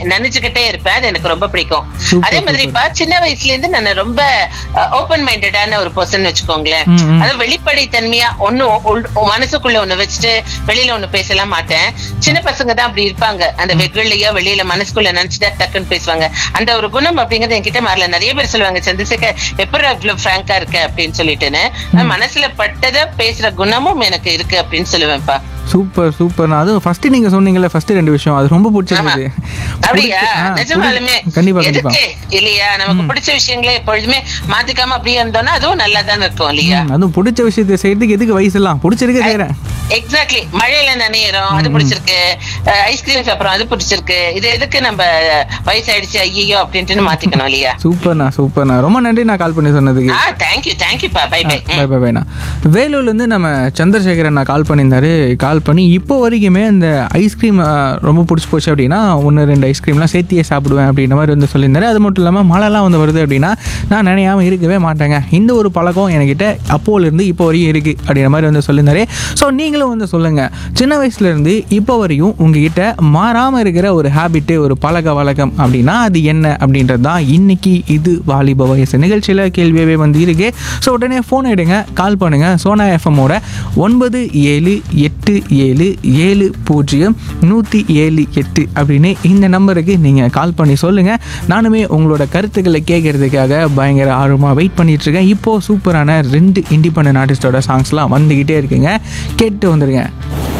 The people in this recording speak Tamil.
நினைச்சுக்கிட்டே இருப்பேன் அது எனக்கு ரொம்ப பிடிக்கும் Super, அதே மாதிரி super. இப்ப சின்ன வயசுல இருந்து நான் ரொம்ப ஓபன் மைண்டடான ஒரு பர்சன் வச்சுக்கோங்களேன் ம், ம். அது வெளிப்படை தன்மையா ஒண்ணு உள்- மனசுக்குள்ள ஒண்ணு வச்சுட்டு வெளியில ஒண்ணு பேசலாம் மாட்டேன் சின்ன பசங்க தான் அப்படி இருப்பாங்க அந்த வெகுள்ளையோ வெளியில மனசுக்குள்ள நினைச்சுட்டா டக்குன்னு பேசுவாங்க அந்த ஒரு குணம் அப்படிங்கறது என்கிட்ட மாறல நிறைய பேர் சொல்லுவாங்க சந்திரசேகர் எப்படி இவ்வளவு பிராங்கா இருக்க அப்படின்னு சொல்லிட்டுன்னு நான் மனசுல பட்டதை பேசுற குணமும் எனக்கு இருக்கு அப்படின்னு சொல்லுவேன்ப்பா சூப்பர் சூப்பர் அதுவும் ஃபர்ஸ்ட் நீங்க சொன்னீங்கல்ல ஃபர்ஸ்ட் ரெண்டு விஷயம் அது ரொம்ப பிடிச்சிருந்தது அப்படியா பிடிச்ச- ஆ, நிஜமாலுமே பிடி- கண்டிப்பா கண்டிப்பா எதுக்கு இல்லையா நமக்கு பிடிச்ச விஷயங்களை எப்பொழுதுமே மாத்திக்காம அப்படியே இருந்தோம்னா அதுவும் நல்லா தானே இருக்கும் இல்லையா ம், அதுவும் பிடிச்ச விஷயத்தை செய்யறதுக்கு எதுக்கு வயசுலாம் பிடிச்சிருக்க செய்யறேன் எக்ஸாக்ட்லி மழையில நனையிறோம் அது பிடிச்சிருக்கு ஐஸ்கிரீம் சாப்பிடுறோம் அது பிடிச்சிருக்கு இது எதுக்கு நம்ம வயசாயிடுச்சு ஐயோ அப்படின்ட்டு மாத்திக்கணும் இல்லையா சூப்பர்ண்ணா சூப்பர்ண்ணா ரொம்ப நன்றி நான் கால் பண்ணி சொன்னதுக்கு ஆ தேங்க்யூ தேங்க்யூப்பா பை பை பை பை பைண்ணா வேலூர்லேருந்து நம்ம சந்திரசேகரன் நான் கால் பண்ணியிருந்தாரு கால் பண்ணி இப்போ வரைக்குமே இந்த ஐஸ்கிரீம் ரொம்ப பிடிச்சி போச்சு அப்படின்னா ஒன்று ரெண்டு ஐஸ்கிரீம்லாம் சேர்த்தியே சாப்பிடுவேன் அப்படின்ற மாதிரி வந்து சொல்லியிருந்தாரு அது மட்டும் இல்லாமல் மழைலாம் வந்து வருது அப்படின்னா நான் நினையாம இருக்கவே மாட்டேங்க இந்த ஒரு பழக்கம் என்கிட்ட அப்போலேருந்து இப்போ வரையும் இருக்குது அப்படின்ற மாதிரி வந்து சொல்லியிருந்தாரு ஸோ நீங்களும் வந்து சொல்லுங்கள் சின்ன வயசுலேருந்து இப்போ வரையும் உங்ககிட்ட மாறாமல் இருக்கிற ஒரு ஹேபிட்டு ஒரு பழக்க வழக்கம் அப்படின்னா அது என்ன அப்படின்றது தான் இன்னைக்கு இது வாலிப வயசு நிகழ்ச்சியில் கேள்வியாகவே வந்து இருக்கு ஸோ உடனே ஃபோன் எடுங்க கால் பண்ணுங்க சோனா எஃப்எம்மோட ஒன்பது ஏழு எட்டு ஏழு ஏழு பூஜ்ஜியம் நூற்றி ஏழு எட்டு அப்படின்னு இந்த நம்பருக்கு நீங்கள் கால் பண்ணி சொல்லுங்கள் நானுமே உங்களோட கருத்துக்களை கேட்கறதுக்காக பயங்கர ஆர்வமாக வெயிட் பண்ணிட்டு இருக்கேன் இப்போது சூப்பரான ரெண்டு இண்டிபெண்டன்ட் ஆர்டிஸ்டோட சாங்ஸ்லாம் வந்துக்கிட்டே இருக்குங்க கேட்டு வந்துருங்க